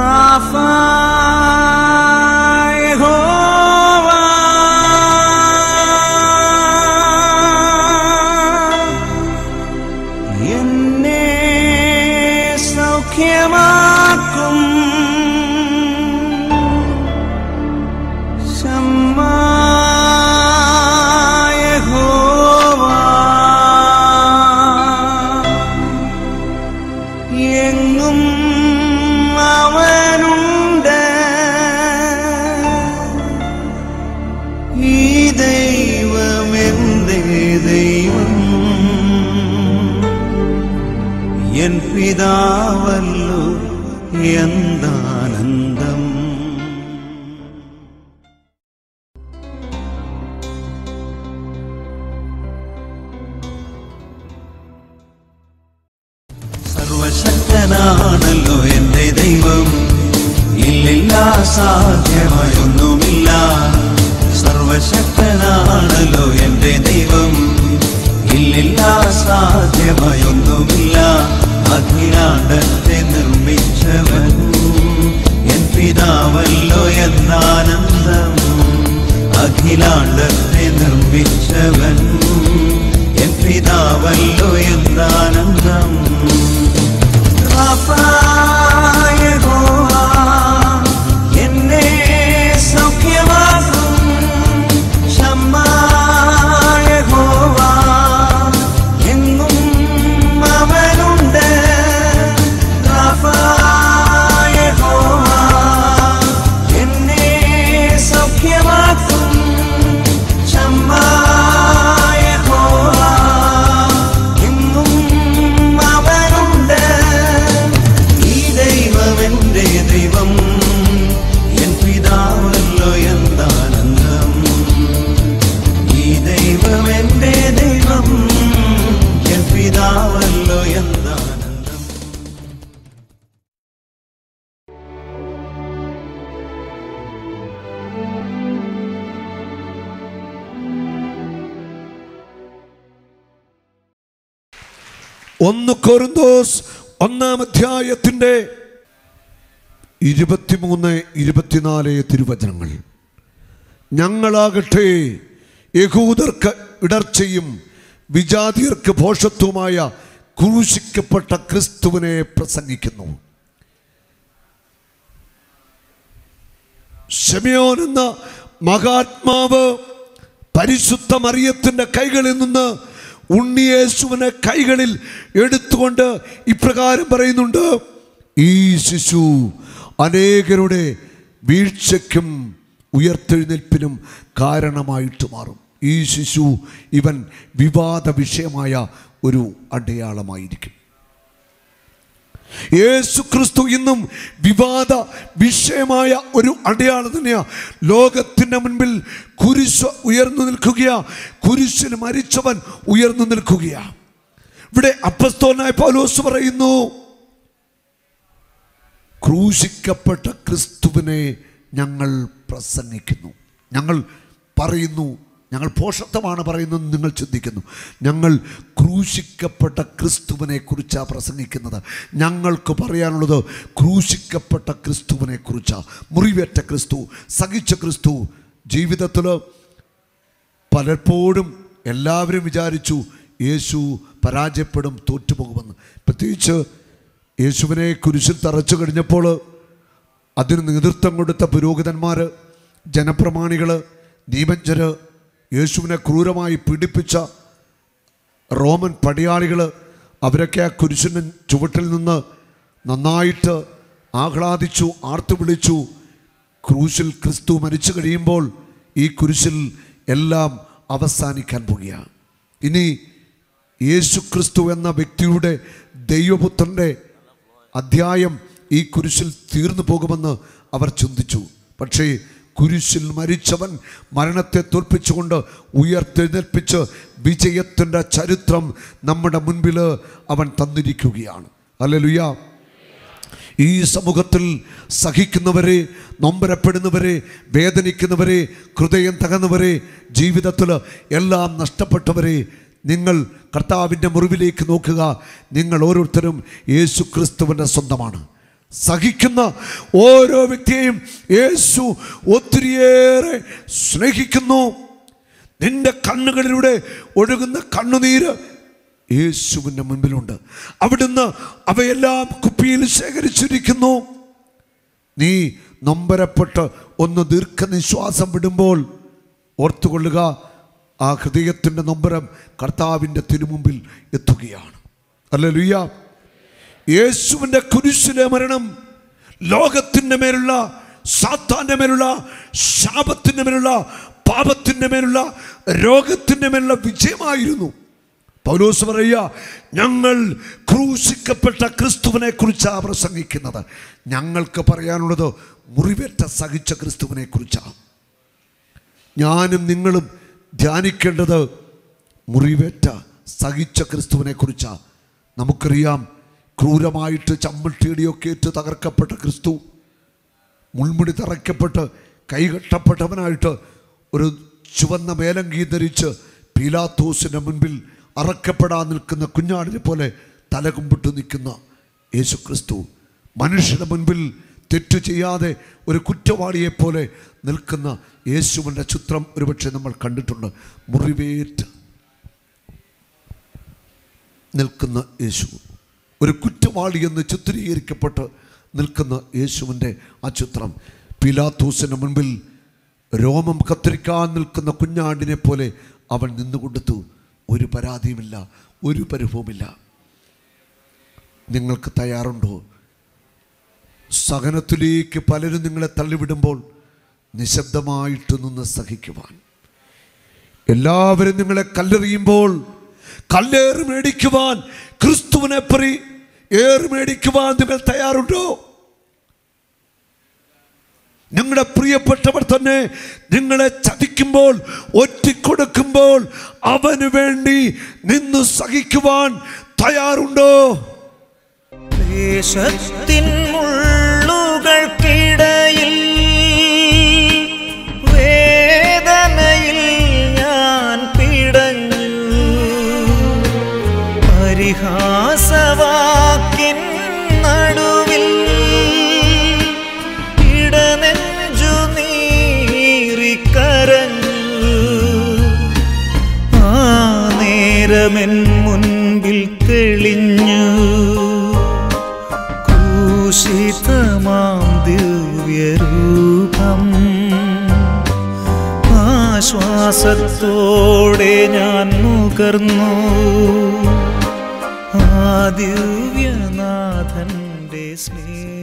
Rafah യഹോവ എന്നെ സൗഖ്യമാക്കും ശമ്മാ യഹോവ എങ്ങും അവനുണ്ട് ഈ ദൈവം എന്റെ ദൈവം എൻ പിതാവല്ലോ എന്താനന്ദം സർവശക്തനാണല്ലോ എന്റെ ദൈവം ഇല്ലില്ല സാധ്യമായൊന്നുമില്ല സർവശക്തനാണല്ലോ എന്റെ ദൈവം ഇല്ലില്ല സാധ്യമായൊന്നുമില്ല അഖിലാണ്ടത്തെ നിർമ്മിച്ചവൻ എൻ പിതാവല്ലോ എന്നാനന്ദം അഖിലാണ്ടത്തെ നിർമ്മിച്ചവൻ എൻ പിതാവല്ലോ എന്താനന്ദം എന്നെ സൗഖ്യമാക്കും ശമ്മായ ഹോവ എങ്ങും അവനുണ്ട് റാഫായ ഹോവ എന്നെ സൗഖ്യമാക്കും ശമ്മായ ഹോവ എങ്ങും അവനുണ്ട് ഈ ദൈവം എന്റെ ദൈവം എൻ പിതാവല്ലോ എന്താനന്ദം ഈ ദൈവം എന്റെ ദൈവം എൻ പിതാവല്ലോ എന്താനന്ദം ഒന്ന് കൊറിന്തോസ് ഒന്നാം അധ്യായത്തിന്റെ ഇരുപത്തിമൂന്ന് ഇരുപത്തിനാല് തിരുവചനങ്ങൾ ഞങ്ങളാകട്ടെ യഹൂദർക്ക് ഇടർച്ചയും വിജാതിയർക്ക് ഭോഷത്വമായ ക്രൂശിക്കപ്പെട്ട ക്രിസ്തുവിനെ പ്രസംഗിക്കുന്നു ഷെമിയോൻ എന്ന മഹാത്മാവ് പരിശുദ്ധ മറിയത്തിന്റെ കൈകളിൽ നിന്ന് ഉണ്ണിയേശുവിനെ കൈകളിൽ എടുത്തുകൊണ്ട് ഇപ്രകാരം പറയുന്നുണ്ട് ഈ ശിശു അനേകരുടെ വീഴ്ചയ്ക്കും ഉയർത്തെഴുന്നേൽപ്പിനും കാരണമായിട്ട് മാറും ഈ ശിശു ഇവൻ വിവാദ വിഷയമായ ഒരു അടയാളമായിരിക്കും യേശു ക്രിസ്തു ഇന്നും വിവാദ വിഷയമായ ഒരു അടയാളം തന്നെയാ ലോകത്തിന്റെ മുൻപിൽ കുരിശ് ഉയർന്നു നിൽക്കുകയാ കുരിശിൽ മരിച്ചവൻ ഉയർന്നു നിൽക്കുകയാ ഇവിടെ അപ്പസ്തോനായ പൗലോസ് പറയുന്നു ക്രൂശിക്കപ്പെട്ട ക്രിസ്തുവിനെ ഞങ്ങൾ പ്രസംഗിക്കുന്നു ഞങ്ങൾ പറയുന്നു ഞങ്ങൾ പോഷത്വമാണ് പറയുന്നത് നിങ്ങൾ ചിന്തിക്കുന്നു ഞങ്ങൾ ക്രൂശിക്കപ്പെട്ട ക്രിസ്തുവിനെ കുറിച്ചാണ് പ്രസംഗിക്കുന്നത് ഞങ്ങൾക്ക് പറയാനുള്ളത് ക്രൂശിക്കപ്പെട്ട ക്രിസ്തുവിനെ കുറിച്ചാണ് മുറിവേറ്റ ക്രിസ്തു സഹിച്ച ക്രിസ്തു ജീവിതത്തിൽ പലപ്പോഴും എല്ലാവരും വിചാരിച്ചു യേശു പരാജയപ്പെടും തോറ്റുപോകുമെന്ന് പ്രത്യേകിച്ച് യേശുവിനെ കുരിശിൽ തറച്ചു കഴിഞ്ഞപ്പോൾ അതിന് നേതൃത്വം കൊടുത്ത പുരോഹിതന്മാർ ജനപ്രമാണികൾ ദീപജ്ഞർ യേശുവിനെ ക്രൂരമായി പീഡിപ്പിച്ച റോമൻ പടയാളികൾ അവരൊക്കെ ആ കുരിശിൻ്റെ ചുവട്ടിൽ നിന്ന് നന്നായിട്ട് ആഹ്ലാദിച്ചു ആർത്തു വിളിച്ചു ക്രൂശിൽ ക്രിസ്തു മരിച്ചു കഴിയുമ്പോൾ ഈ കുരിശിൽ എല്ലാം അവസാനിക്കാൻ പോകുകയാണ് ഇനി യേശു ക്രിസ്തു എന്ന വ്യക്തിയുടെ ദൈവപുത്രൻ്റെ അധ്യായം ഈ കുരിശിൽ തീർന്നു പോകുമെന്ന് അവർ ചിന്തിച്ചു പക്ഷേ കുരിശിൽ മരിച്ചവൻ മരണത്തെ തോൽപ്പിച്ചുകൊണ്ട് ഉയർത്തെഴുന്നേൽപ്പിച്ച് വിജയത്തിൻ്റെ ചരിത്രം നമ്മുടെ മുൻപിൽ അവൻ തന്നിരിക്കുകയാണ് അല്ലെ ഈ സമൂഹത്തിൽ സഹിക്കുന്നവരെ നൊമ്പരപ്പെടുന്നവരെ വേദനിക്കുന്നവരെ ഹൃദയം തകർന്നവരെ ജീവിതത്തിൽ എല്ലാം നഷ്ടപ്പെട്ടവരെ നിങ്ങൾ കർത്താവിൻ്റെ മുറിവിലേക്ക് നോക്കുക നിങ്ങൾ ഓരോരുത്തരും യേശു ക്രിസ്തുവിൻ്റെ സ്വന്തമാണ് സഹിക്കുന്ന ഓരോ വ്യക്തിയെയും യേശു ഒത്തിരിയേറെ സ്നേഹിക്കുന്നു നിന്റെ കണ്ണുകളിലൂടെ ഒഴുകുന്ന കണ്ണുനീര് യേശുവിൻ്റെ മുൻപിലുണ്ട് അവിടുന്ന് അവയെല്ലാം കുപ്പിയിൽ ശേഖരിച്ചിരിക്കുന്നു നീ നൊമ്പരപ്പെട്ട് ഒന്ന് ദീർഘനിശ്വാസം വിടുമ്പോൾ ഓർത്തുകൊള്ളുക ആ ഹൃദയത്തിൻ്റെ നൊമ്പരം കർത്താവിൻ്റെ തിരുമുമ്പിൽ എത്തുകയാണ് അല്ല ലുയ്യ യേശുവിൻ്റെ കുരിശിലെ മരണം ലോകത്തിൻ്റെ മേലുള്ള സാത്താൻ്റെ മേലുള്ള ശാപത്തിൻ്റെ മേലുള്ള പാപത്തിൻ്റെ മേലുള്ള രോഗത്തിൻ്റെ മേലുള്ള വിജയമായിരുന്നു പൗലോസ് പറയുക ഞങ്ങൾ ക്രൂശിക്കപ്പെട്ട ക്രിസ്തുവിനെ കുറിച്ചാണ് പ്രസംഗിക്കുന്നത് ഞങ്ങൾക്ക് പറയാനുള്ളത് മുറിവേറ്റ സഹിച്ച ക്രിസ്തുവിനെ കുറിച്ചാണ് ഞാനും നിങ്ങളും ധ്യാനിക്കേണ്ടത് മുറിവേറ്റ സഹിച്ച ക്രിസ്തുവിനെ കുറിച്ചാണ് നമുക്കറിയാം ക്രൂരമായിട്ട് ചമ്മട്ടിയടിയൊക്കെ ഏറ്റ് തകർക്കപ്പെട്ട ക്രിസ്തു മുൾമുടി തറയ്ക്കപ്പെട്ട് കൈകെട്ടപ്പെട്ടവനായിട്ട് ഒരു ചുവന്ന മേലങ്കി ധരിച്ച് പീലാത്തോസിൻ്റെ മുൻപിൽ അറക്കപ്പെടാൻ നിൽക്കുന്ന കുഞ്ഞാടിനെ പോലെ തലകുമ്പിട്ട് നിൽക്കുന്ന യേശു ക്രിസ്തു മനുഷ്യരുടെ മുൻപിൽ തെറ്റ് ചെയ്യാതെ ഒരു കുറ്റവാളിയെ പോലെ നിൽക്കുന്ന യേശുവിൻ്റെ ചിത്രം ഒരുപക്ഷെ നമ്മൾ കണ്ടിട്ടുണ്ട് മുറിവേറ്റ് നിൽക്കുന്ന യേശു ഒരു കുറ്റവാളി എന്ന് ചിത്രീകരിക്കപ്പെട്ട് നിൽക്കുന്ന യേശുവിൻ്റെ ആ ചിത്രം പിലാത്തൂസിന് മുൻപിൽ രോമം കത്തിരിക്കാൻ നിൽക്കുന്ന കുഞ്ഞാടിനെ പോലെ അവൻ നിന്നുകൊടുത്തു ഒരു പരാതിയുമില്ല ഒരു പരിഭവമില്ല നിങ്ങൾക്ക് തയ്യാറുണ്ടോ സഹനത്തിലേക്ക് പലരും നിങ്ങളെ തള്ളിവിടുമ്പോൾ നിശബ്ദമായിട്ട് നിന്ന് സഹിക്കുവാൻ എല്ലാവരും നിങ്ങളെ കല്ലെറിയുമ്പോൾ കല്ലേറ് മേടിക്കുവാൻ ക്രിസ്തുവിനെ പറി ഏറ് മേടിക്കുവാൻ നിങ്ങൾ തയ്യാറുണ്ടോ നിങ്ങളുടെ പ്രിയപ്പെട്ടവർ തന്നെ നിങ്ങളെ ചതിക്കുമ്പോൾ ഒറ്റിക്കൊടുക്കുമ്പോൾ അവന് വേണ്ടി നിന്ന് സഹിക്കുവാൻ തയ്യാറുണ്ടോ ദേശത്തിൻ മുള്ളുകൾക്കിടയിൽ വേദനയിൽ ഞാൻ പിടഞ്ഞു പരിഹാസവാക്കിൻ നടുവിൽ ഇടനെഞ്ചു നീറിക്കരഞ്ഞു ആ നേരമെൻ മുൻപിൽ തെളിഞ്ഞു ക്രൂശിതമാം ദിവ്യരൂപം ആശ്വാസത്തോടെ ഞാൻ നുകർന്നു ആ ദിവ്യനാഥന്റെ സ്നേഹം